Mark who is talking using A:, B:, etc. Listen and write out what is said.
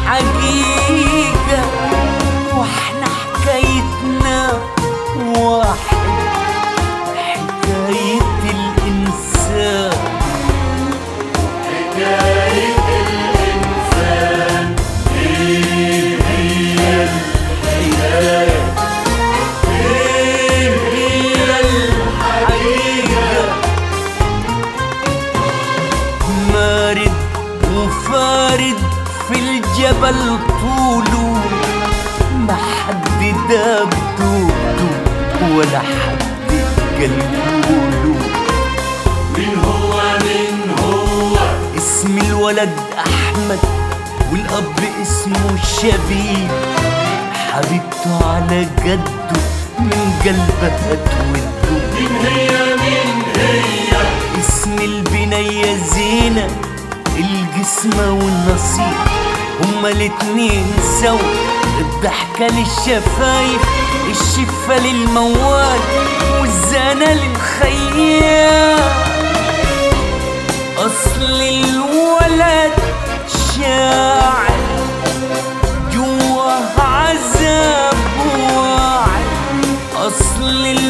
A: الحقيقة واحنا حكايتنا واحد حكاية الإنسان
B: حكاية الإنسان إيه هي الحكاية
A: إيه هي الحقيقة مارد وفارد في الجبل طوله ما حد داب دوده ولا حد قلبوله
B: مين هو مين هو
A: اسم الولد أحمد والأب اسمه شبيب حبيبته على جده من قلبها توده
B: مين هي مين هي
A: اسم البنية زينة الجسمة والنصيب هما الاتنين سوا الضحكة للشفايف الشفة للموال والزانة للخيال أصل الولد شاعر جواه عذاب واعي أصل